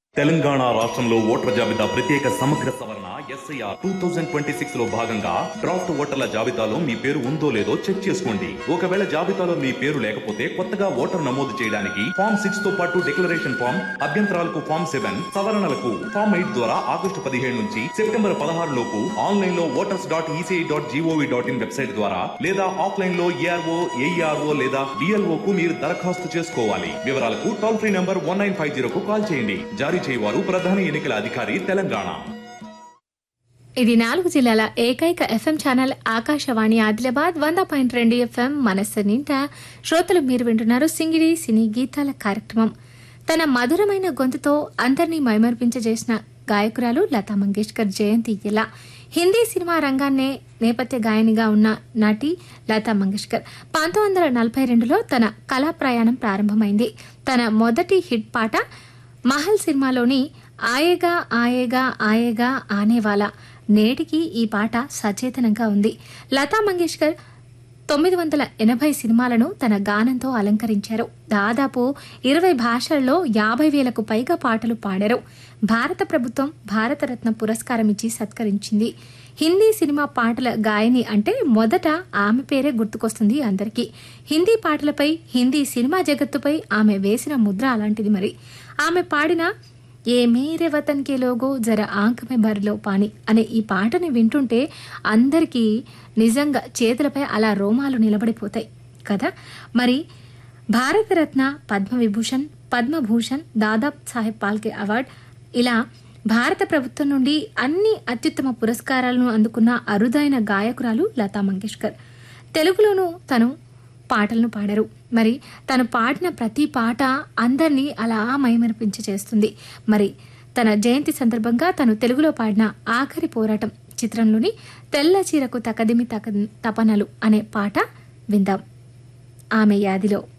తెలంగాణ రాష్ట్రంలో ఓటర్ల జాబితా ప్రత్యేక సమగ్ర సవరణ SIR two thousand twenty six లో భాగంగా డ్రాఫ్ట్ ఓటర్ల జాబితాలో మీ పేరు ఉందో లేదో చెక్ చేసుకోండి ఒకవేళ జాబితాలో మీ పేరు లేకపోతే కొత్తగా ఓటర్ నమోదు చేయడానికి ఫామ్ సిక్స్ తో పాటు డిక్లరేషన్ ఫామ్ అభ్యంతరాలకు ఫామ్ సెవెన్ సవరణలకు ఫామ్ ఎయిట్ ద్వారా ఆగస్టు పదిహేడు నుంచి సెప్టెంబర్ పదహారు లోపు ఆన్లైన్ లో voters dot ECI dot GOV dot in website ద్వారా లేదా ఆఫ్లైన్ లో ఏఆర్ఓ ఏఈఆర్ఓ లేదా డిఎల్ఓ కు మీరు దరఖాస్తు చేసుకోవాలి వివరాలకు toll free number one nine five zero కు కాల్ చేయండి జారీ చేయవారు ప్రధాన ఎన్నికల అధికారి తెలంగాణ ఇది నాలుగు జిల్లాల ఏకైక ఎఫ్ఎం ఛానల్ ఆకాశవాణి ఆదిలాబాద్ వంద పాయింట్ రెండు ఎఫ్ఎం మనస్సు నిండా శ్రోతలు మీరు వింటున్నారు సింగిడి సినీ గీతాల కార్యక్రమం తన మధురమైన గొంతుతో అందరినీ మైమర్పించజేసిన గాయకురాలు లతా మంగేష్కర్ జయంతి ఇలా హిందీ సినిమా రంగాన్నే నేపథ్య గాయనిగా ఉన్న నటి లతా మంగేష్కర్ పంతొమ్మిది వందల నలభై రెండులో తన కళా ప్రయాణం ప్రారంభమైంది తన మొదటి హిట్ పాట మహల్ సినిమాలోని ఆయేగా ఆయేగా ఆయేగా ఆనేవాలా నేటికి ఈ పాట సచేతనంగా ఉంది లతా మంగేష్కర్ తొమ్మిది వందల ఎనభై సినిమాలను తన గానంతో అలంకరించారు దాదాపు ఇరవై భాషల్లో యాభై వేలకు పైగా పాటలు పాడారు భారత ప్రభుత్వం భారతరత్న పురస్కారం ఇచ్చి సత్కరించింది హిందీ సినిమా పాటల గాయని అంటే మొదట ఆమె పేరే గుర్తుకొస్తుంది అందరికీ హిందీ పాటలపై హిందీ సినిమా జగత్తుపై ఆమె వేసిన ముద్ర అలాంటిది మరి ఆమె పాడిన ఏ మేరే వతన్ కే లోగో జర ఆంక్ మే బరిలో పాని అనే ఈ పాటని వింటుంటే అందరికీ నిజంగా చేతులపై అలా రోమాలు నిలబడిపోతాయి కదా మరి భారతరత్న పద్మవిభూషణ్ పద్మభూషణ్ దాదాప్ సాహెబ్ పాల్కే అవార్డ్ ఇలా భారత ప్రభుత్వం నుండి అన్ని అత్యుత్తమ పురస్కారాలను అందుకున్న అరుదైన గాయకురాలు లతా మంగేష్కర్ తెలుగులోనూ తను పాటలను పాడారు మరి తను పాడిన ప్రతి పాట అందరినీ అలా మైమరిపించి చేస్తుంది మరి తన జయంతి సందర్భంగా తను తెలుగులో పాడిన ఆఖరి పోరాటం చిత్రంలోని తెల్ల చీరకు తకదిమి తక తపనలు అనే పాట విందాం ఆమె యాదిలో